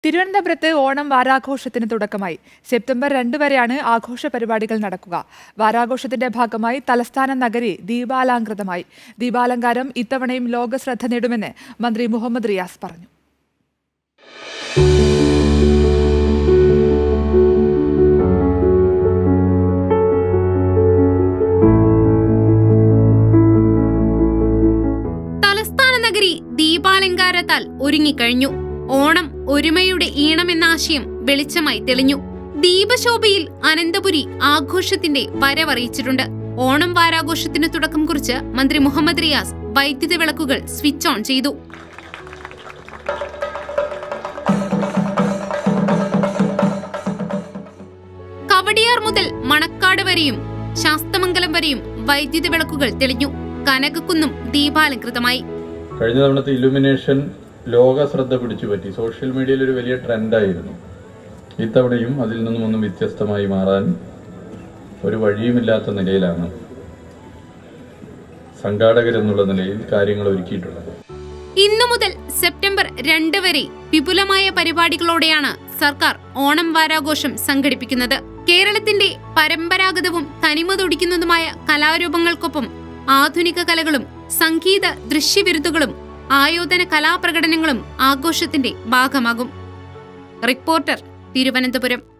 തിരുവനന്തപുരത്ത് ഓണം വാരാഘോഷത്തിന് തുടക്കമായി സെപ്റ്റംബർ രണ്ട് വരെയാണ് ആഘോഷ പരിപാടികൾ നടക്കുക വാരാഘോഷത്തിന്റെ ഭാഗമായി തലസ്ഥാന നഗരി ദീപാലങ്കൃതമായി ദീപാലങ്കാരം ഇത്തവണയും ലോകശ്രദ്ധ നേടുമെന്ന് മന്ത്രി മുഹമ്മദ് റിയാസ് പറഞ്ഞു തലസ്ഥാന നഗരി ദീപാലങ്കാരത്താൽ ഒരുങ്ങിക്കഴിഞ്ഞു ഓണം ഒരുമയുടെ ഈണമെന്ന ആശയം വെളിച്ചമായി തെളിഞ്ഞു ദീപശോഭയിൽ അനന്തപുരി ആഘോഷത്തിന്റെ വരവറിയിച്ചിട്ടുണ്ട് ഓണം വാരാഘോഷത്തിന് തുടക്കം കുറിച്ച് മന്ത്രി മുഹമ്മദ് റിയാസ് വൈദ്യുത വിളക്കുകൾ സ്വിച്ച് ഓൺ ചെയ്തു കവടിയാർ മുതൽ മണക്കാട് വരെയും ശാസ്തമംഗലം വരെയും വൈദ്യുത വിളക്കുകൾ തെളിഞ്ഞു കനകക്കുന്നും ദീപാലങ്കൃതമായി കഴിഞ്ഞ തവണത്തെ ഇലുമിനേഷൻ ലോക ശ്രദ്ധ പിടിച്ചു പറ്റി സോഷ്യൽ മീഡിയയിൽ ഒരു വലിയ ട്രെൻഡായിരുന്നു ഇത്തവണയും അതിൽ നിന്നും ഒന്നും വ്യത്യസ്തമായി മാറാൻ ഒരു വഴിയുമില്ലാത്ത നിലയിലാണ് സംഘാടകരെന്നുള്ള നിലയിൽ കാര്യങ്ങൾ ഒരുക്കിയിട്ടുള്ളത് ഇന്നു മുതൽ സെപ്റ്റംബർ രണ്ട് വരെ വിപുലമായ പരിപാടികളോടെയാണ് സർക്കാർ ഓണം വാരാഘോഷം സംഘടിപ്പിക്കുന്നത് കേരളത്തിന്റെ പരമ്പരാഗതവും തനിമ തുടിക്കുന്നതുമായ കലാരൂപങ്ങൾക്കൊപ്പം ആധുനിക കലകളും സംഗീത ദൃശ്യവിരുദ്ധകളും ആയോധന കലാപ്രകടനങ്ങളും ആഘോഷത്തിന്റെ ഭാഗമാകും റിപ്പോർട്ടർ തിരുവനന്തപുരം